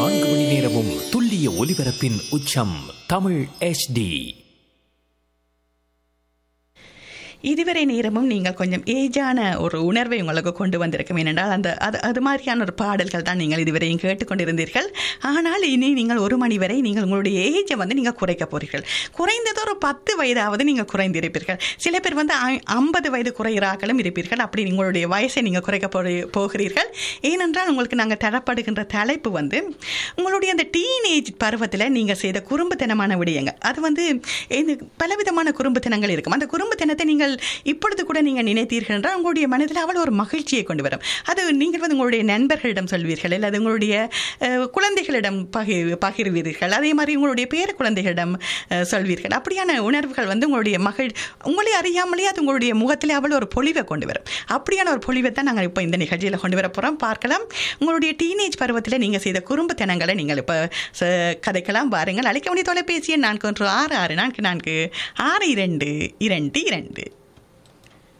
நான்கு மணி நேரமும் துல்லிய ஒலிபரப்பின் உச்சம் தமிழ் HD இதுவரை நேரமும் நீங்கள் கொஞ்சம் ஏஜான ஒரு உணர்வை உங்களுக்கு கொண்டு வந்திருக்கும் ஏனென்றால் அந்த அது அது மாதிரியான ஒரு பாடல்கள் தான் நீங்கள் இதுவரையும் கேட்டுக்கொண்டிருந்தீர்கள் ஆனால் இனி நீங்கள் ஒரு மணி வரை நீங்கள் உங்களுடைய ஏஜை வந்து நீங்கள் குறைக்க போறீர்கள் குறைந்தது ஒரு பத்து வயதாவது நீங்கள் குறைந்திருப்பீர்கள் சில பேர் வந்து ஐம்பது வயது குறைகிறார்களும் இருப்பீர்கள் அப்படி உங்களுடைய வயசை நீங்கள் குறைக்க போறீ- போகிறீர்கள் ஏனென்றால் உங்களுக்கு நாங்கள் தரப்படுகின்ற தலைப்பு வந்து உங்களுடைய அந்த டீனேஜ் பருவத்தில் நீங்கள் செய்த குறும்புத்தனமான விடயங்கள் அது வந்து இது பலவிதமான குறும்புத்தனங்கள் இருக்கும் அந்த குறும்புத்தனத்தை நீங்கள் இப்பொழுது கூட நீங்கள் நினைத்தீர்கள் என்றால் உங்களுடைய மனதில் அவ்வளோ ஒரு மகிழ்ச்சியை கொண்டு வரும் அது நீங்கள் வந்து உங்களுடைய நண்பர்களிடம் சொல்வீர்கள் அல்லது உங்களுடைய அஹ், குழந்தைகளிடம் பகிர் பகிர்வீர்கள் அதே மாதிரி உங்களுடைய பேர குழந்தைகளிடம் அஹ், சொல்வீர்கள் அப்படியான உணர்வுகள் வந்து உங்களுடைய மகள் உங்களே அறியாமலே அது உங்களுடைய முகத்தில் அவ்வளோ ஒரு பொலிவை கொண்டு வரும் அப்படியான ஒரு பொலிவை தான் நாங்கள் இப்போ இந்த நிகழ்ச்சியில் கொண்டு வர போகிறோம் பார்க்கலாம் உங்களுடைய டீனேஜ் பருவத்தில் நீங்கள் செய்த குறும்புத்தனங்களை நீங்கள் இப்போ ச- கதைக்கலாம் பாருங்கள் அழைக்க வேண்டிய தொலைபேசி எண் நான்கு ஒன்று ஆறு ஆறு நான்கு நான்கு ஆறு இரண்டு இரண்டு இரண்டு